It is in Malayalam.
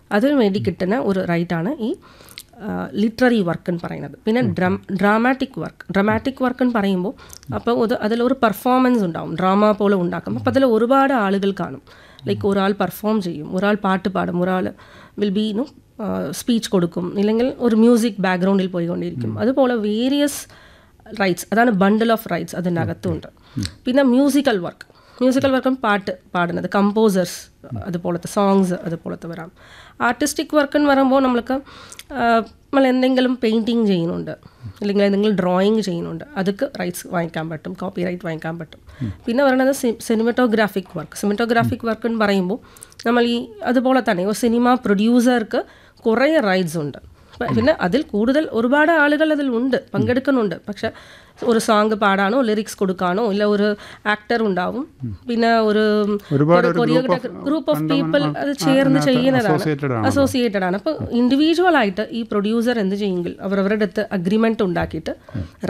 അതിനു വേണ്ടി കിട്ടുന്ന ഒരു റൈറ്റാണ് ഈ ലിറ്റററി വർക്ക് എന്ന് പറയുന്നത് പിന്നെ drum dramatic work dramatic work എന്ന് പറയുമ്പോൾ അപ്പോൾ അത് അതിലൊരു പെർഫോമൻസ് ഉണ്ടാവും ഡ്രാമ പോലെ ഉണ്ടാക്കും അപ്പോൾ അതിൽ ഒരുപാട് ആളുകൾ കാണും ലൈക്ക് ഒരാൾ പെർഫോം ചെയ്യും ഒരാൾ പാട്ട് പാടും ഒരാൾ വിൽ ബി നു സ്പീച്ച് കൊടുക്കും ഇല്ലെങ്കിൽ ഒരു മ്യൂസിക് ബാക്ക്ഗ്രൗണ്ടിൽ പോയിക്കൊണ്ടിരിക്കും അതുപോലെ വേരിയസ് റൈറ്റ്സ് അതാണ് ബണ്ടിൽ ഓഫ് റൈറ്റ്സ് അതിൻ്റെ അകത്തുണ്ട് പിന്നെ മ്യൂസിക്കൽ വർക്ക് മ്യൂസിക്കൽ വർക്കും പാട്ട് പാടുന്നത് കമ്പോസേഴ്സ് അതുപോലത്തെ സോങ്സ് അതുപോലത്തെ വരാം ആർട്ടിസ്റ്റിക് വർക്ക് എന്ന് പറയുമ്പോൾ നമ്മൾക്ക് ആ, നമ്മൾ എന്തെങ്കിലും പെയിൻറ്റിങ് ചെയ്യുന്നുണ്ട് അല്ലെങ്കിൽ എന്തെങ്കിലും ഡ്രോയിങ് ചെയ്യുന്നുണ്ട് അതൊക്കെ റൈറ്റ്സ് വാങ്ങിക്കാൻ പറ്റും കോപ്പി റൈറ്റ് വാങ്ങിക്കാൻ പറ്റും പിന്നെ പറയുന്നത് സിനിമറ്റോഗ്രാഫിക് വർക്ക് സിനിമറ്റോഗ്രാഫിക് വർക്ക് എന്ന് പറയുമ്പോൾ നമ്മൾ ഈ അതുപോലെ തന്നെ ഒരു സിനിമ പ്രൊഡ്യൂസർക്ക് കുറേ റൈറ്റ്സ് ഉണ്ട് പ- പിന്നെ അതിൽ കൂടുതൽ ഒരുപാട് ആളുകൾ അതിൽ ഉണ്ട് പങ്കെടുക്കുന്നുണ്ട് പക്ഷെ ഒരു സോങ് പാടാനോ ലിറിക്സ് കൊടുക്കാനോ ഇല്ല ഒരു ആക്ടർ ഉണ്ടാവും പിന്നെ ഒരു ഒരുപാട് ഒരു choreographer group of group of കണ്ട- പീപ്പിൾ ആ, അത് ആ, ചേർന്ന് അതിനകത്ത് ചെയ്യുന്നതാണ് associated ആണല്ലോ. അസോസിയേറ്റഡ് ആണ് അപ്പോൾ ഇൻഡിവിജ്വൽ ആയിട്ട് ഈ പ്രൊഡ്യൂസർ എന്ത് ചെയ്യുമെങ്കിൽ അവർ അവരുടെ അടുത്ത് അഗ്രിമെന്റ് ഉണ്ടാക്കിയിട്ട്